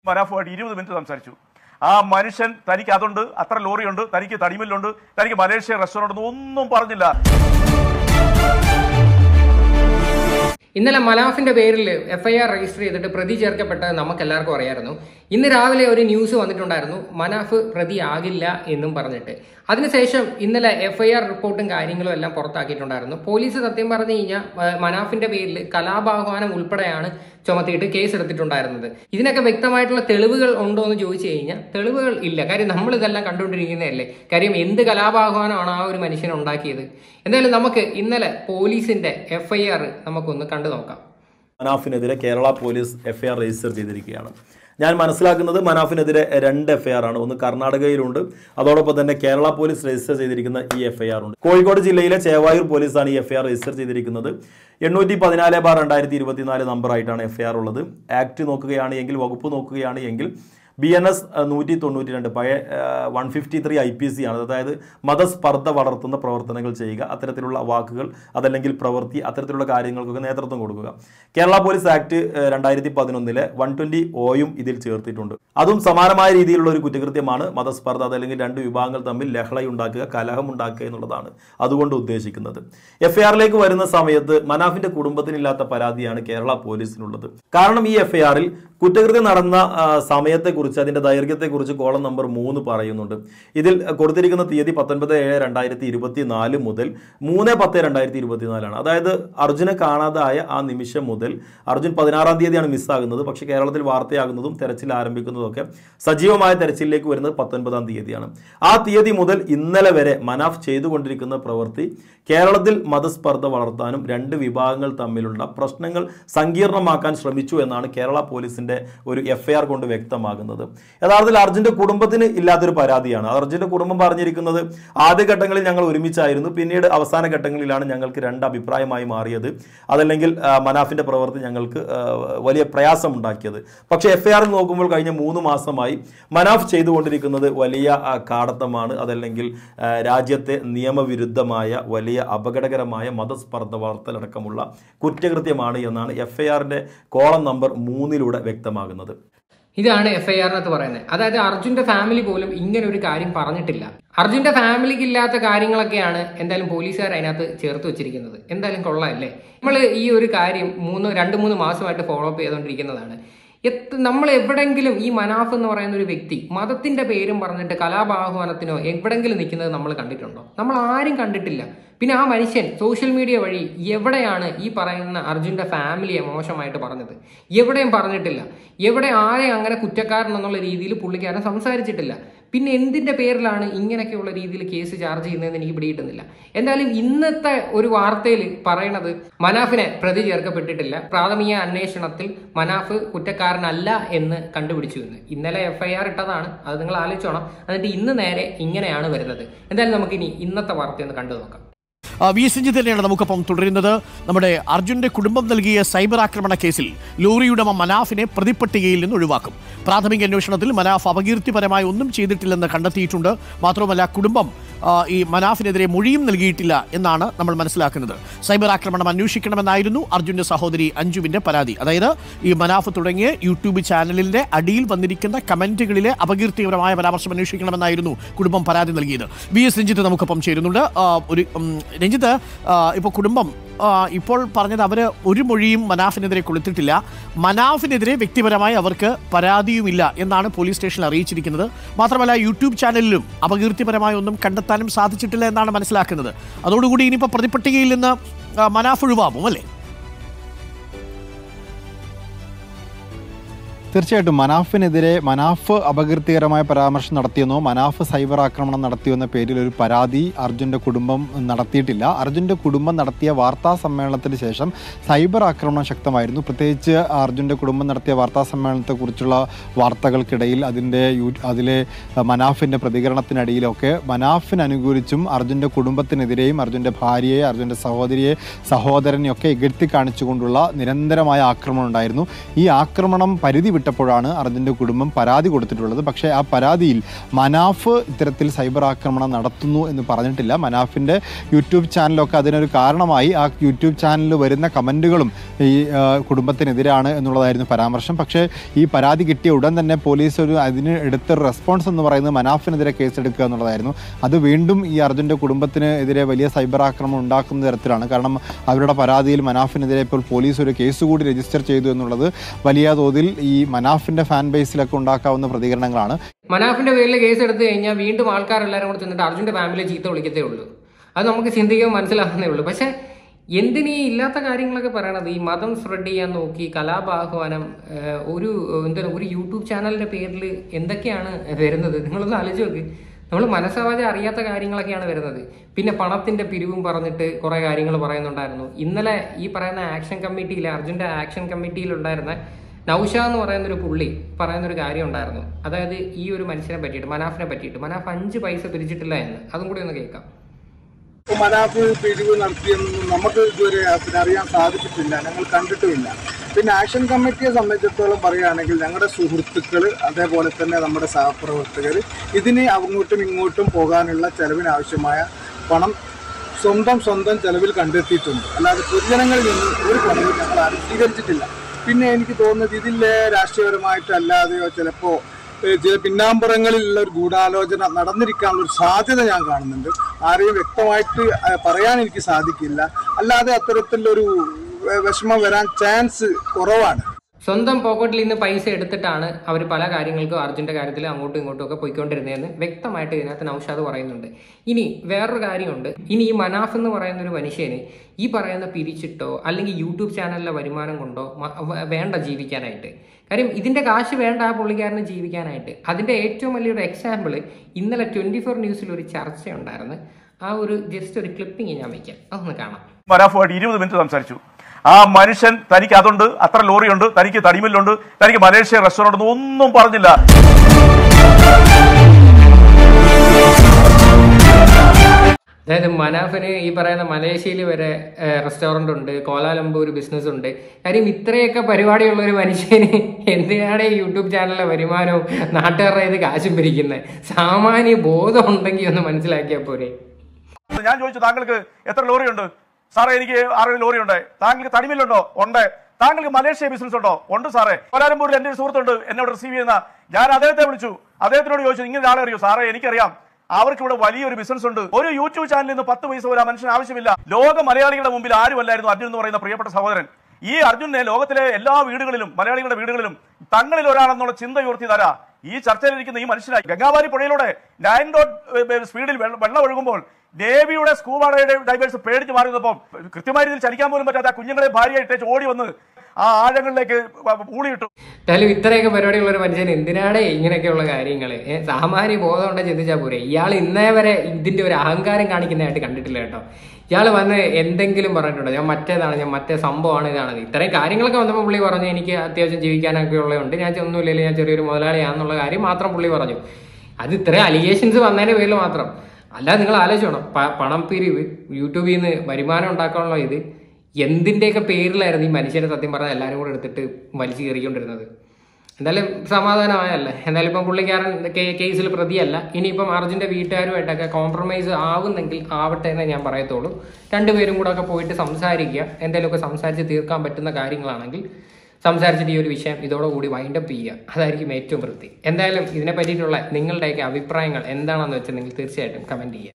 മനാഫുമായിട്ട് ഇരുപത് മിനിറ്റ് സംസാരിച്ചു ആ മനുഷ്യൻ തനിക്ക് അതുണ്ട് അത്ര ലോറിയുണ്ട് തനിക്ക് തടിമില്ലുണ്ട് തനിക്ക് മലേഷ്യ റെസ്റ്റോറൻ്റ് ഉണ്ട് ഒന്നും പറഞ്ഞില്ല ഇന്നലെ മലാഫിന്റെ പേരിൽ എഫ്ഐആർ രജിസ്റ്റർ ചെയ്തിട്ട് പ്രതി ചേർക്കപ്പെട്ടത് നമുക്ക് എല്ലാവർക്കും അറിയായിരുന്നു ഇന്ന് രാവിലെ ഒരു ന്യൂസ് വന്നിട്ടുണ്ടായിരുന്നു മനാഫ് പ്രതി ആകില്ല എന്നും പറഞ്ഞിട്ട് അതിനുശേഷം ഇന്നലെ എഫ്ഐആർ റിപ്പോർട്ടും കാര്യങ്ങളും എല്ലാം പുറത്താക്കിയിട്ടുണ്ടായിരുന്നു പോലീസ് സത്യം പറഞ്ഞു കഴിഞ്ഞാൽ ഏഹ്, മനാഫിന്റെ പേരിൽ കലാപാഹ്വാനം ഉൾപ്പെടെയാണ് ചുമത്തിയിട്ട് കേസ് എടുത്തിട്ടുണ്ടായിരുന്നത് ഇതിനൊക്കെ വ്യക്തമായിട്ടുള്ള തെളിവുകൾ ഉണ്ടോ എന്ന് ചോദിച്ചു കഴിഞ്ഞാൽ തെളിവുകൾ ഇല്ല കാര്യം നമ്മൾ ഇതെല്ലാം കണ്ടുകൊണ്ടിരിക്കുന്നതല്ലേ കാര്യം എന്ത് കലാപാഹ്വാനമാണ് ആ ഒരു മനുഷ്യൻ ഉണ്ടാക്കിയത് എന്തായാലും നമുക്ക് ഇന്നലെ പോലീസിന്റെ എഫ്ഐആർ നമുക്കൊന്ന് കണ്ടു നോക്കാം മനാഫിനെതിരെ കേരള പോലീസ് എഫ്ഐആർ രജിസ്റ്റർ ചെയ്തിരിക്കുകയാണ് ഞാൻ മനസ്സിലാക്കുന്നത് മനാഫിനെതിരെ രണ്ട് എഫ്ഐആർ ആണ് ഒന്ന് കർണാടകയിലുണ്ട് അതോടൊപ്പം തന്നെ കേരള പോലീസ് രജിസ്റ്റർ ചെയ്തിരിക്കുന്ന ഈ എഫ്ഐആർ ഉണ്ട് കോഴിക്കോട് ജില്ലയിലെ ചേവായൂർ പോലീസാണ് ഈ എഫ്ഐആർ രജിസ്റ്റർ ചെയ്തിരിക്കുന്നത് എണ്ണൂറ്റി പതിനാല് ബാർ രണ്ടായിരത്തി ഇരുപത്തിനാല് നമ്പറായിട്ടാണ് എഫ്ഐആർ ഉള്ളത് ആക്ട് നോക്കുകയാണ് എങ്കിൽ വകുപ്പ് നോക്കുകയാണ് എങ്കിൽ ബി എൻ എസ് നൂറ്റി തൊണ്ണൂറ്റി രണ്ട് പഴയ one fifty three I P C ആണ് അതായത് മതസ്പർദ്ധ വളർത്തുന്ന പ്രവർത്തനങ്ങൾ ചെയ്യുക അത്തരത്തിലുള്ള വാക്കുകൾ അതല്ലെങ്കിൽ പ്രവൃത്തി അത്തരത്തിലുള്ള കാര്യങ്ങൾക്കൊക്കെ നേതൃത്വം കൊടുക്കുക കേരള പോലീസ് ആക്ട് രണ്ടായിരത്തി പതിനൊന്നിലെ വൺ ട്വൻറ്റി ഒയും ഇതിൽ ചേർത്തിട്ടുണ്ട് അതും സമാനമായ രീതിയിലുള്ള ഒരു കുറ്റകൃത്യമാണ് മതസ്പർദ്ധ അതല്ലെങ്കിൽ രണ്ട് വിഭാഗങ്ങൾ തമ്മിൽ ലഹളയുണ്ടാക്കുക കലഹം ഉണ്ടാക്കുക എന്നുള്ളതാണ് അതുകൊണ്ട് ഉദ്ദേശിക്കുന്നത് എഫ് ഐ ആറിലേക്ക് വരുന്ന സമയത്ത് മനാഫിന്റെ കുടുംബത്തിനില്ലാത്ത പരാതിയാണ് കേരള പോലീസിനുള്ളത് കാരണം ഈ എഫ് ഐ ആറിൽ കുറ്റകൃത്യം നടന്ന ആ, സമയത്തെക്കുറിച്ച് അതിന്റെ ദൈർഘ്യത്തെക്കുറിച്ച് കോളം നമ്പർ മൂന്ന് പറയുന്നുണ്ട് ഇതിൽ കൊടുത്തിരിക്കുന്ന തീയതി പത്തൊൻപത് ഏഴ് രണ്ടായിരത്തി ഇരുപത്തി നാല് മുതൽ മൂന്ന് പത്ത് രണ്ടായിരത്തി ഇരുപത്തിനാലാണ് അതായത് അർജുനെ കാണാതായ ആ നിമിഷം മുതൽ അർജുൻ പതിനാറാം തീയതിയാണ് മിസ്സാകുന്നത് പക്ഷേ കേരളത്തിൽ വാർത്തയാകുന്നതും തെരച്ചിൽ ആരംഭിക്കുന്നതൊക്കെ സജീവമായ തെരച്ചിലിലേക്ക് വരുന്നത് പത്തൊൻപതാം തീയതിയാണ് ആ തീയതി മുതൽ ഇന്നലെ വരെ മനാഫ് ചെയ്തുകൊണ്ടിരിക്കുന്ന പ്രവൃത്തി കേരളത്തിൽ മതസ്പർദ്ധ വളർത്താനും രണ്ട് വിഭാഗങ്ങൾ തമ്മിലുള്ള പ്രശ്നങ്ങൾ സങ്കീർണമാക്കാൻ ശ്രമിച്ചു എന്നാണ് കേരള പോലീസിന്റെ ഒരു എഫ്ഐആർ കൊണ്ട് വ്യക്തമാകുന്നത് യഥാർത്ഥത്തിൽ അർജുന്റെ കുടുംബത്തിന് ഇല്ലാത്തൊരു പരാതിയാണ് അർജുന്റെ കുടുംബം പറഞ്ഞിരിക്കുന്നത് ആദ്യഘട്ടങ്ങളിൽ ഞങ്ങൾ ഒരുമിച്ചായിരുന്നു പിന്നീട് അവസാന ഘട്ടങ്ങളിലാണ് ഞങ്ങൾക്ക് രണ്ട് അഭിപ്രായമായി മാറിയത് അതല്ലെങ്കിൽ ആ, മനാഫിന്റെ പ്രവൃത്തി ഞങ്ങൾക്ക് ആ, വലിയ പ്രയാസമുണ്ടാക്കിയത് പക്ഷേ എഫ് ഐ ആറിൽ നോക്കുമ്പോൾ കഴിഞ്ഞ മൂന്ന് മാസമായി മനാഫ് ചെയ്തുകൊണ്ടിരിക്കുന്നത് വലിയ ആ, കാടത്തമാണ് അതല്ലെങ്കിൽ ആ, രാജ്യത്തെ നിയമവിരുദ്ധമായ വലിയ അപകടകരമായ മതസ്പർദ്ധ വളർത്തലടക്കമുള്ള കുറ്റകൃത്യമാണ് എന്നാണ് എഫ് ഐ ആറിന്റെ കോളം നമ്പർ മൂന്നിലൂടെ വ്യക്തമാകുന്നത് ഇതാണ് എഫ് ഐ ആറിനകത്ത് പറയുന്നത് അതായത് അർജുന്റെ ഫാമിലി പോലും ഇങ്ങനെ ഒരു കാര്യം പറഞ്ഞിട്ടില്ല അർജുന്റെ ഫാമിലിക്ക് ഇല്ലാത്ത കാര്യങ്ങളൊക്കെയാണ് എന്തായാലും പോലീസുകാർ അതിനകത്ത് ചേർത്ത് വെച്ചിരിക്കുന്നത് എന്തായാലും കൊള്ളാമല്ലേ നമ്മൾ ഈ ഒരു കാര്യം മൂന്ന് രണ്ട് മൂന്ന് മാസമായിട്ട് ഫോളോ അപ്പ് ചെയ്തുകൊണ്ടിരിക്കുന്നതാണ് എത്ര നമ്മൾ എവിടെങ്കിലും ഈ മനാഫ് എന്ന് പറയുന്ന ഒരു വ്യക്തി മതത്തിന്റെ പേരും പറഞ്ഞിട്ട് കലാപാഹ്വാനത്തിനോ എവിടെങ്കിലും നിൽക്കുന്നത് നമ്മൾ കണ്ടിട്ടുണ്ടോ നമ്മൾ ആരും കണ്ടിട്ടില്ല പിന്നെ ആ മനുഷ്യൻ സോഷ്യൽ മീഡിയ വഴി എവിടെയാണ് ഈ പറയുന്ന അർജുന്റെ ഫാമിലിയെ മോശമായിട്ട് പറഞ്ഞത് എവിടെയും പറഞ്ഞിട്ടില്ല എവിടെ ആരെയും അങ്ങനെ കുറ്റക്കാരൻ എന്നുള്ള രീതിയിൽ പുള്ളിക്കാരൻ സംസാരിച്ചിട്ടില്ല പിന്നെ എന്തിന്റെ പേരിലാണ് ഇങ്ങനെയൊക്കെയുള്ള രീതിയിൽ കേസ് ചാർജ് ചെയ്യുന്നതെന്ന് എനിക്ക് പിടികിട്ടുന്നില്ല എന്തായാലും ഇന്നത്തെ ഒരു വാർത്തയിൽ പറയണത് മനാഫിനെ പ്രതി ചേർക്കപ്പെട്ടിട്ടില്ല പ്രാഥമിക അന്വേഷണത്തിൽ മനാഫ് കുറ്റക്കാരനല്ല എന്ന് കണ്ടുപിടിച്ചു എന്ന് ഇന്നലെ എഫ്ഐആർ ഇട്ടതാണ് അത് നിങ്ങൾ ആലോചിച്ചോണം എന്നിട്ട് ഇന്ന് നേരെ ഇങ്ങനെയാണ് വരുന്നത് എന്തായാലും നമുക്കിനി ഇന്നത്തെ വാർത്ത ഒന്ന് കണ്ടു നോക്കാം ആ, വി എസ് എഞ്ചി തന്നെയാണ് നമുക്കൊപ്പം തുടരുന്നത് നമ്മുടെ അർജുന്റെ കുടുംബം നൽകിയ സൈബർ ആക്രമണ കേസിൽ ലോറിയുടമ മനാഫിനെ പ്രതിപ്പട്ടികയിൽ നിന്ന് ഒഴിവാക്കും പ്രാഥമിക അന്വേഷണത്തിൽ മനാഫ് അപകീർത്തിപരമായി ഒന്നും ചെയ്തിട്ടില്ലെന്ന് കണ്ടെത്തിയിട്ടുണ്ട് മാത്രമല്ല കുടുംബം ആ, ഈ മനാഫിനെതിരെ മൊഴിയും നൽകിയിട്ടില്ല എന്നാണ് നമ്മൾ മനസ്സിലാക്കുന്നത് സൈബർ ആക്രമണം അന്വേഷിക്കണമെന്നായിരുന്നു അർജുന്റെ സഹോദരി അഞ്ജുവിന്റെ പരാതി അതായത് ഈ മനാഫ് തുടങ്ങിയ യൂട്യൂബ് ചാനലിന്റെ അടിയിൽ വന്നിരിക്കുന്ന കമന്റുകളിലെ അപകീർത്തിപരമായ പരാമർശം അന്വേഷിക്കണമെന്നായിരുന്നു കുടുംബം പരാതി നൽകിയത് വി എസ് രഞ്ജിത്ത് നമുക്കൊപ്പം ചേരുന്നുണ്ട് ആ, ഒരു ഉം, രഞ്ജിത്ത് ആ, ഇപ്പോൾ കുടുംബം ആ, ഇപ്പോൾ പറഞ്ഞത് അവർ ഒരു മൊഴിയും മനാഫിനെതിരെ കൊടുത്തിട്ടില്ല മനാഫിനെതിരെ വ്യക്തിപരമായി അവർക്ക് പരാതിയുമില്ല എന്നാണ് പോലീസ് സ്റ്റേഷനിൽ അറിയിച്ചിരിക്കുന്നത് മാത്രമല്ല യൂട്യൂബ് ചാനലിലും അപകീർത്തിപരമായി ഒന്നും കണ്ടെത്താനും സാധിച്ചിട്ടില്ല എന്നാണ് മനസ്സിലാക്കുന്നത് അതോടുകൂടി ഇനിയിപ്പോൾ പ്രതിപട്ടികയിൽ നിന്ന് ആ, മനാഫ് ഒഴിവാകും അല്ലേ തീർച്ചയായിട്ടും മനാഫിനെതിരെ മനാഫ് അപകീർത്തികരമായ പരാമർശം നടത്തിയെന്നോ മനാഫ് സൈബർ ആക്രമണം നടത്തിയെന്ന പേരിൽ ഒരു പരാതി അർജുൻ്റെ കുടുംബം നടത്തിയിട്ടില്ല അർജുൻ്റെ കുടുംബം നടത്തിയ വാർത്താ സമ്മേളനത്തിന് ശേഷം സൈബർ ആക്രമണം ശക്തമായിരുന്നു പ്രത്യേകിച്ച് അർജുൻ്റെ കുടുംബം നടത്തിയ വാർത്താ സമ്മേളനത്തെക്കുറിച്ചുള്ള വാർത്തകൾക്കിടയിൽ അതിൻ്റെ യൂ അതിലെ മനാഫിൻ്റെ പ്രതികരണത്തിനിടയിലൊക്കെ മനാഫിന് അനുകൂലിച്ചും അർജുൻ്റെ കുടുംബത്തിനെതിരെയും അർജുൻ്റെ ഭാര്യയെ അർജുൻ്റെ സഹോദരിയെ സഹോദരനെയൊക്കെ ഇകഴ്ത്തി കാണിച്ചുകൊണ്ടുള്ള നിരന്തരമായ ആക്രമണം ഉണ്ടായിരുന്നു ഈ ആക്രമണം പരിധി വിട്ടപ്പോഴാണ് അർജുൻ്റെ കുടുംബം പരാതി കൊടുത്തിട്ടുള്ളത് പക്ഷേ ആ പരാതിയിൽ മനാഫ് ഇത്തരത്തിൽ സൈബർ ആക്രമണം നടത്തുന്നു എന്ന് പറഞ്ഞിട്ടില്ല മനാഫിൻ്റെ യൂട്യൂബ് ചാനലൊക്കെ അതിനൊരു കാരണമായി ആ യൂട്യൂബ് ചാനലിൽ വരുന്ന കമൻറ്റുകളും ഈ ആ, കുടുംബത്തിനെതിരാണ് എന്നുള്ളതായിരുന്നു പരാമർശം പക്ഷേ ഈ പരാതി കിട്ടിയ ഉടൻ തന്നെ പോലീസ് ഒരു അതിന് എടുത്ത റെസ്പോൺസ് എന്ന് പറയുന്നത് മനാഫിനെതിരെ കേസെടുക്കുക എന്നുള്ളതായിരുന്നു അത് വീണ്ടും ഈ അർജുൻ്റെ കുടുംബത്തിന് എതിരെ വലിയ സൈബർ ആക്രമണം ഉണ്ടാക്കുന്ന തരത്തിലാണ് കാരണം അവരുടെ പരാതിയിൽ മനാഫിനെതിരെ ഇപ്പോൾ പോലീസ് ഒരു കേസ് കൂടി രജിസ്റ്റർ ചെയ്തു എന്നുള്ളത് വലിയ തോതിൽ ഈ മനാഫിൻ്റെ ഫാൻ ബേസിലൊക്കെ ഉണ്ടാക്കാവുന്ന പ്രതികരണങ്ങളാണ് മനാഫിന്റെ പേരിൽ കേസ് എടുത്തു കഴിഞ്ഞാൽ വീണ്ടും ആൾക്കാരെല്ലാവരും കൂടെ ചെന്നിട്ട് അർജുന്റെ ഫാമിലി ചീത്ത വിളിക്കത്തേ ഉള്ളൂ അത് നമുക്ക് ചിന്തിക്കാൻ മനസ്സിലാകുന്നേ ഉള്ളൂ പക്ഷെ എന്തിനീ ഇല്ലാത്ത കാര്യങ്ങളൊക്കെ പറയണത് ഈ മതം സ്പ്രെഡ് ചെയ്യാൻ നോക്കി കലാപാഹ്വാനം ഏഹ്, ഒരു എന്താ ഒരു യൂട്യൂബ് ചാനലിന്റെ പേരിൽ എന്തൊക്കെയാണ് വരുന്നത് നിങ്ങളൊന്ന് ആലോചിച്ച് നോക്ക് നമ്മൾ മനസ്സവാചം അറിയാത്ത കാര്യങ്ങളൊക്കെയാണ് വരുന്നത് പിന്നെ പണത്തിന്റെ പിരിവും പറഞ്ഞിട്ട് കുറെ കാര്യങ്ങൾ പറയുന്നുണ്ടായിരുന്നു ഇന്നലെ ഈ പറയുന്ന ആക്ഷൻ കമ്മിറ്റിയിൽ അർജുന്റെ ആക്ഷൻ കമ്മിറ്റിയിലുണ്ടായിരുന്ന നൗഷ എന്ന് പറയുന്ന ഒരു പുള്ളി പറയുന്ന ഒരു കാര്യം ഉണ്ടായിരുന്നു അതായത് ഈ ഒരു മനുഷ്യനെ പറ്റിയിട്ട് മനാഫിനെ പറ്റിയിട്ട് മനാഫ് അഞ്ച് പൈസ പിരിച്ചിട്ടില്ല എന്ന് അതും കൂടി ഒന്ന് കേൾക്കാം മനാഫ് പിരിവ് നടത്തിയെന്നൊന്നും നമുക്ക് ഇതുവരെ പിന്നെ അറിയാൻ സാധിച്ചിട്ടില്ല ഞങ്ങൾ കണ്ടിട്ടുമില്ല പിന്നെ ആക്ഷൻ കമ്മിറ്റിയെ സംബന്ധിച്ചിടത്തോളം പറയുകയാണെങ്കിൽ ഞങ്ങളുടെ സുഹൃത്തുക്കൾ അതേപോലെ തന്നെ നമ്മുടെ സഹപ്രവർത്തകർ ഇതിന് അങ്ങോട്ടും ഇങ്ങോട്ടും പോകാനുള്ള ചെലവിനാവശ്യമായ പണം സ്വന്തം സ്വന്തം ചെലവിൽ കണ്ടെത്തിയിട്ടുണ്ട് അല്ലാതെ പൊതുജനങ്ങളിൽ നിന്ന് ഒരു പണവും ഞങ്ങൾ ആരും സ്വീകരിച്ചിട്ടില്ല പിന്നെ എനിക്ക് തോന്നുന്നത് ഇതിലെ രാഷ്ട്രീയപരമായിട്ടല്ലാതെയോ ചിലപ്പോൾ ഏഹ് ചില പിന്നാമ്പുറങ്ങളിലുള്ള ഒരു ഗൂഢാലോചന നടന്നിരിക്കാനുള്ള ഒരു സാധ്യത ഞാൻ കാണുന്നുണ്ട് ആരെയും വ്യക്തമായിട്ട് ഏഹ് പറയാൻ എനിക്ക് സാധിക്കില്ല അല്ലാതെ അത്തരത്തിലൊരു ഏഹ് വിഷമം വരാൻ ചാൻസ് കുറവാണ് സ്വന്തം പോക്കറ്റിൽ നിന്ന് പൈസ എടുത്തിട്ടാണ് അവർ പല കാര്യങ്ങൾക്കും അർജുന്റെ കാര്യത്തിൽ അങ്ങോട്ടും ഇങ്ങോട്ടും ഒക്കെ പോയിക്കൊണ്ടിരുന്നതെന്ന് വ്യക്തമായിട്ട് ഇതിനകത്ത് നൌഷാദ് പറയുന്നുണ്ട് ഇനി വേറൊരു കാര്യമുണ്ട് ഇനി ഈ മനാഫ് എന്ന് പറയുന്ന ഒരു മനുഷ്യന് ഈ പറയുന്ന പിരിച്ചിട്ടോ അല്ലെങ്കിൽ യൂട്യൂബ് ചാനലിലെ വരുമാനം കൊണ്ടോ മ- വ- വേണ്ട ജീവിക്കാനായിട്ട് കാര്യം ഇതിന്റെ കാശ് വേണ്ട ആ പുള്ളിക്കാരന് ജീവിക്കാനായിട്ട് അതിന്റെ ഏറ്റവും വലിയൊരു എക്സാമ്പിൾ ഇന്നലെ ട്വന്റി ഫോർ ന്യൂസിൽ ഒരു ചർച്ചയുണ്ടായിരുന്നു ആ ഒരു ജസ്റ്റ് ഒരു ക്ലിപ്പിംഗ് ഞാൻ വയ്ക്കാം അതൊന്ന് കാണാം മനാഫുമായിട്ട് ഇരുപത് മിനിറ്റ് സംസാരിച്ചു ആ മനുഷ്യൻ തനിക്ക് അതുണ്ട് അത്ര ലോറിയുണ്ട് തനിക്ക് തടിമില്ലുണ്ട് തനിക്ക് മലേഷ്യ റെസ്റ്റോറന്റ് ഒന്നും പറഞ്ഞില്ല അതായത് മനാഫിന് ഈ പറയുന്ന മലേഷ്യയിൽ വരെ റെസ്റ്റോറന്റ് ഉണ്ട് കോലാലംപൂർ ബിസിനസ് ഉണ്ട് കാര്യം ഇത്രയൊക്കെ പരിപാടിയുള്ള ഒരു മനുഷ്യന് എന്തിനാണ് ഈ യൂട്യൂബ് ചാനലിലെ വരുമാനവും നാട്ടുകാരുടെ ഇത് കാശും പിരിക്കുന്നത് സാമാന്യ ബോധം ഉണ്ടെങ്കിൽ ഒന്ന് മനസ്സിലാക്കിയാൽ പോരെ ഞാൻ ചോദിച്ചു താങ്കൾക്ക് എത്ര ലോറിയുണ്ട് സാറേ എനിക്ക് ആറ് ലോറി ഉണ്ട് താങ്കൾക്ക് തടിമില്ലുണ്ടോ ഉണ്ട് താങ്കൾക്ക് മലേഷ്യ ബിസിനസ് ഉണ്ടോ ഉണ്ട് സാറേ കോലാലംപൂരിൽ എന്റെ ഒരു സുഹൃത്തുണ്ട് എന്നോട് റിസീവ് ചെയ്യുന്ന ഞാൻ അദ്ദേഹത്തെ വിളിച്ചു അദ്ദേഹത്തിനോട് ചോദിച്ചു ഇങ്ങനെ ആളെ അറിയോ സാറേ എനിക്കറിയാം അവർക്ക് ഇവിടെ വലിയൊരു ബിസിനസ് ഉണ്ട് ഒരു യൂട്യൂബ് ചാനലിൽ നിന്ന് പത്ത് പൈസ പോലും ആ മനുഷ്യന് ആവശ്യമില്ല ലോക മലയാളികളുടെ മുമ്പിൽ ആരുമല്ലായിരുന്നു അർജുൻ എന്ന് പറയുന്ന പ്രിയപ്പെട്ട സഹോദരൻ ഈ അർജുനെ ലോകത്തിലെ എല്ലാ വീടുകളിലും മലയാളികളുടെ വീടുകളിലും തങ്ങളിൽ ഒരാളെന്നുള്ള ചിന്ത ഉയർത്തി തരാ ഈ ചർച്ചയിലിരിക്കുന്ന ഈ മനുഷ്യനായി ഗംഗാവാരി പുഴയിലൂടെ നയൻ ഡോട്ട് സ്പീഡിൽ വെള്ള- വെള്ളം ഒഴുകുമ്പോൾ നേവിയുടെ സ്കൂബ ഡൈവേഴ്സ് പേടിച്ച് മാറിയപ്പോൾ കൃത്യമായ രീതിയിൽ ചലിക്കാൻ പോലും പറ്റാത്ത ആ കുഞ്ഞുങ്ങളെ ഭാര്യയായിട്ട് ഓടി വന്ന് ആ ആഴങ്ങളിലേക്ക് വ- ഊളിയിട്ടു എന്തായാലും ഇത്രയൊക്കെ പരിപാടിയുള്ള ഒരു മനുഷ്യൻ എന്തിനാണ് ഇങ്ങനെയൊക്കെയുള്ള കാര്യങ്ങൾ സാമാന്യ ബോധം ഉണ്ടെങ്കിൽ ചിന്തിച്ചാൽ പോരെ ഇയാൾ ഇന്നേ വരെ ഇതിന്റെ ഒരു അഹങ്കാരം കാണിക്കുന്നതായിട്ട് കണ്ടിട്ടില്ല കേട്ടോ ഇയാൾ വന്ന് എന്തെങ്കിലും പറഞ്ഞിട്ടുണ്ടോ ഞാൻ മറ്റേതാണ് ഞാൻ മറ്റേ സംഭവമാണ് ഇതാണ് ഇത്രയും കാര്യങ്ങളൊക്കെ വന്നപ്പോൾ പുള്ളി പറഞ്ഞു എനിക്ക് അത്യാവശ്യം ജീവിക്കാനൊക്കെ ഉള്ളതുകൊണ്ട് ഞാൻ ഒന്നുമില്ലെങ്കിൽ ഞാൻ ചെറിയൊരു മുതലാളിയാണെന്നുള്ള കാര്യം മാത്രം പുള്ളി പറഞ്ഞു അത് ഇത്രയും അലിഗേഷൻസ് വന്നതിന്റെ പേരിൽ മാത്രം അല്ലാതെ നിങ്ങൾ ആലോചിച്ചോണം പ- പണം പിരിവ് യൂട്യൂബിൽ നിന്ന് വരുമാനം ഉണ്ടാക്കാനുള്ള ഇത് എന്തിന്റെയൊക്കെ പേരിലായിരുന്നു ഈ മനുഷ്യനെ സത്യം പറഞ്ഞാൽ എല്ലാവരും കൂടെ എടുത്തിട്ട് വലിച്ചു കയറിക്കൊണ്ടിരുന്നത് എന്തായാലും സമാധാനമായല്ലേ എന്തായാലും ഇപ്പം പുള്ളിക്കാരൻ കേ- കേസിൽ പ്രതിയല്ല ഇനിയിപ്പം അർജുന്റെ വീട്ടുകാരുമായിട്ടൊക്കെ കോംപ്രമൈസ് ആവുന്നെങ്കിൽ ആവട്ടെ എന്നേ ഞാൻ പറയത്തുള്ളൂ രണ്ടുപേരും കൂടെ ഒക്കെ പോയിട്ട് സംസാരിക്കുക എന്തെങ്കിലുമൊക്കെ സംസാരിച്ച് തീർക്കാൻ പറ്റുന്ന കാര്യങ്ങളാണെങ്കിൽ സംസാരിച്ചിട്ട് ഈ ഒരു വിഷയം ഇതോടുകൂടി വൈൻഡപ്പ് ചെയ്യുക അതായിരിക്കും ഏറ്റവും വൃത്തി എന്തായാലും ഇതിനെ പറ്റിയിട്ടുള്ള നിങ്ങളുടെയൊക്കെ അഭിപ്രായങ്ങൾ എന്താണെന്ന് വെച്ചാൽ നിങ്ങൾ തീർച്ചയായിട്ടും കമൻറ്റ് ചെയ്യുക